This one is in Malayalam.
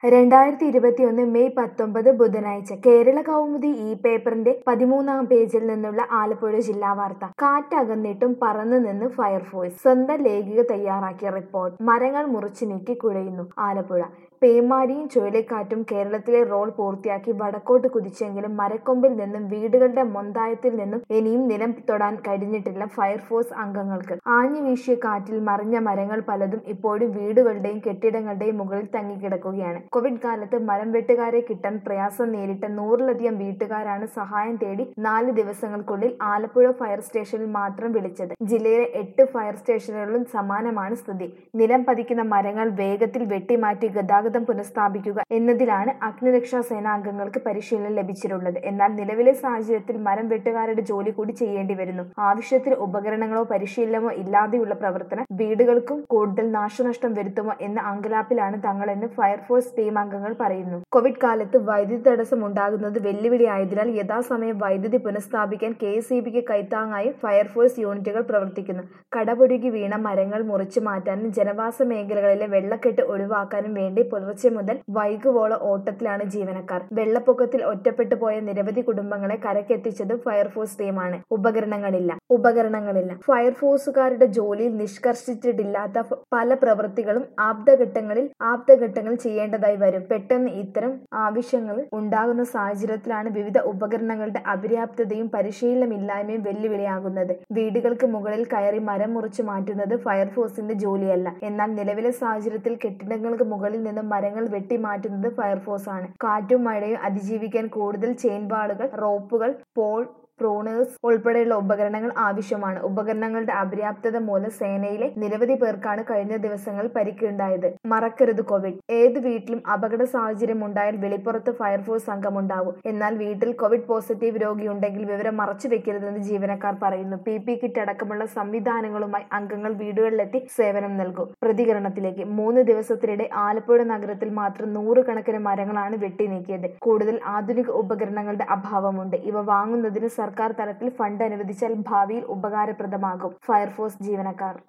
രണ്ടായിരത്തി ഇരുപത്തിയൊന്ന് മെയ് പത്തൊമ്പത് ബുധനാഴ്ച കേരള കൗമുദി ഈ പേപ്പറിന്റെ പതിമൂന്നാം പേജിൽ നിന്നുള്ള ആലപ്പുഴ ജില്ലാ വാർത്ത കാറ്റകന്നിട്ടും പറന്നു നിന്ന് ഫയർഫോഴ്സ് സ്വന്തം ലേഖിക തയ്യാറാക്കിയ റിപ്പോർട്ട് മരങ്ങൾ മുറിച്ചു നീക്കി കുഴയുന്നു ആലപ്പുഴ പേമാരിയും ചുഴലിക്കാറ്റും കേരളത്തിലെ റോൾ പൂർത്തിയാക്കി വടക്കോട്ട് കുതിച്ചെങ്കിലും മരക്കൊമ്പിൽ നിന്നും വീടുകളുടെ മൊന്തായത്തിൽ നിന്നും ഇനിയും നിലം തൊടാൻ കഴിഞ്ഞിട്ടില്ല ഫയർഫോഴ്സ് അംഗങ്ങൾക്ക് ആഞ്ഞു വീശിയ കാറ്റിൽ മറിഞ്ഞ മരങ്ങൾ പലതും ഇപ്പോഴും വീടുകളുടെയും കെട്ടിടങ്ങളുടെയും മുകളിൽ തങ്ങിക്കിടക്കുകയാണ് കോവിഡ് കാലത്ത് മരം വെട്ടുകാരെ കിട്ടാൻ പ്രയാസം നേരിട്ട നൂറിലധികം വീട്ടുകാരാണ് സഹായം തേടി നാല് ദിവസങ്ങൾക്കുള്ളിൽ ആലപ്പുഴ ഫയർ സ്റ്റേഷനിൽ മാത്രം വിളിച്ചത് ജില്ലയിലെ എട്ട് ഫയർ സ്റ്റേഷനുകളിലും സമാനമാണ് സ്ഥിതി നിലം പതിക്കുന്ന മരങ്ങൾ വേഗത്തിൽ വെട്ടിമാറ്റി ഗതാഗതം പുനഃസ്ഥാപിക്കുക എന്നതിലാണ് അഗ്നിരക്ഷാ സേനാംഗങ്ങൾക്ക് പരിശീലനം ലഭിച്ചിട്ടുള്ളത് എന്നാൽ നിലവിലെ സാഹചര്യത്തിൽ മരം വെട്ടുകാരുടെ ജോലി കൂടി ചെയ്യേണ്ടി വരുന്നു ആവശ്യത്തിന് ഉപകരണങ്ങളോ പരിശീലനമോ ഇല്ലാതെയുള്ള പ്രവർത്തനം വീടുകൾക്കും കൂടുതൽ നാശനഷ്ടം വരുത്തുമോ എന്ന അങ്കലാപ്പിലാണ് തങ്ങളെന്ന് ഫയർഫോഴ്സ് ടീം അംഗങ്ങൾ പറയുന്നു കോവിഡ് കാലത്ത് വൈദ്യുതി തടസ്സം ഉണ്ടാകുന്നത് വെല്ലുവിളിയായതിനാൽ യഥാസമയം വൈദ്യുതി പുനഃസ്ഥാപിക്കാൻ കെ എസ് ഇ ബിക്ക് കൈത്താങ്ങായും ഫയർഫോഴ്സ് യൂണിറ്റുകൾ പ്രവർത്തിക്കുന്നു കടപുരുകി വീണ മരങ്ങൾ മുറിച്ചു മാറ്റാനും ജനവാസ മേഖലകളിലെ വെള്ളക്കെട്ട് ഒഴിവാക്കാനും വേണ്ടി പുലർച്ചെ മുതൽ വൈകുവോള ഓട്ടത്തിലാണ് ജീവനക്കാർ വെള്ളപ്പൊക്കത്തിൽ ഒറ്റപ്പെട്ടു പോയ നിരവധി കുടുംബങ്ങളെ കരക്കെത്തിച്ചത് ഫയർഫോഴ്സ് ടീമാണ് ഉപകരണങ്ങളില്ല ഉപകരണങ്ങളില്ല ഫയർഫോഴ്സുകാരുടെ ജോലിയിൽ നിഷ്കർഷിച്ചിട്ടില്ലാത്ത പല പ്രവൃത്തികളും ആപ്തഘട്ടങ്ങളിൽ ആപ്തഘട്ടങ്ങളിൽ ചെയ്യേണ്ടതായി വരും പെട്ടെന്ന് ഇത്തരം ആവശ്യങ്ങൾ ഉണ്ടാകുന്ന സാഹചര്യത്തിലാണ് വിവിധ ഉപകരണങ്ങളുടെ അപര്യാപ്തതയും പരിശീലനമില്ലായ്മയും വെല്ലുവിളിയാകുന്നത് വീടുകൾക്ക് മുകളിൽ കയറി മരം മുറിച്ചു മാറ്റുന്നത് ഫയർഫോഴ്സിന്റെ ജോലിയല്ല എന്നാൽ നിലവിലെ സാഹചര്യത്തിൽ കെട്ടിടങ്ങൾക്ക് മുകളിൽ നിന്ന് മരങ്ങൾ വെട്ടിമാറ്റുന്നത് ഫയർഫോഴ്സ് ആണ് കാറ്റും മഴയും അതിജീവിക്കാൻ കൂടുതൽ ചെയിൻപാളുകൾ റോപ്പുകൾ പോൾ പ്രൂണേഴ്സ് ഉൾപ്പെടെയുള്ള ഉപകരണങ്ങൾ ആവശ്യമാണ് ഉപകരണങ്ങളുടെ അപര്യാപ്തത മൂലം സേനയിലെ നിരവധി പേർക്കാണ് കഴിഞ്ഞ ദിവസങ്ങളിൽ പരിക്കുണ്ടായത് മറക്കരുത് കോവിഡ് ഏത് വീട്ടിലും അപകട സാഹചര്യം ഉണ്ടായാൽ വെളിപ്പുറത്ത് ഫയർഫോഴ്സ് സംഘമുണ്ടാവും എന്നാൽ വീട്ടിൽ കോവിഡ് പോസിറ്റീവ് രോഗിയുണ്ടെങ്കിൽ വിവരം മറച്ചു വെക്കരുതെന്ന് ജീവനക്കാർ പറയുന്നു പി പി കിറ്റ് അടക്കമുള്ള സംവിധാനങ്ങളുമായി അംഗങ്ങൾ വീടുകളിലെത്തി സേവനം നൽകും പ്രതികരണത്തിലേക്ക് മൂന്ന് ദിവസത്തിനിടെ ആലപ്പുഴ നഗരത്തിൽ മാത്രം നൂറുകണക്കിന് മരങ്ങളാണ് വെട്ടി നീക്കിയത് കൂടുതൽ ആധുനിക ഉപകരണങ്ങളുടെ അഭാവമുണ്ട് ഇവ വാങ്ങുന്നതിന് സർക്കാർ തലത്തിൽ ഫണ്ട് അനുവദിച്ചാൽ ഭാവിയിൽ ഉപകാരപ്രദമാകും ഫയർഫോഴ്സ് ജീവനക്കാർ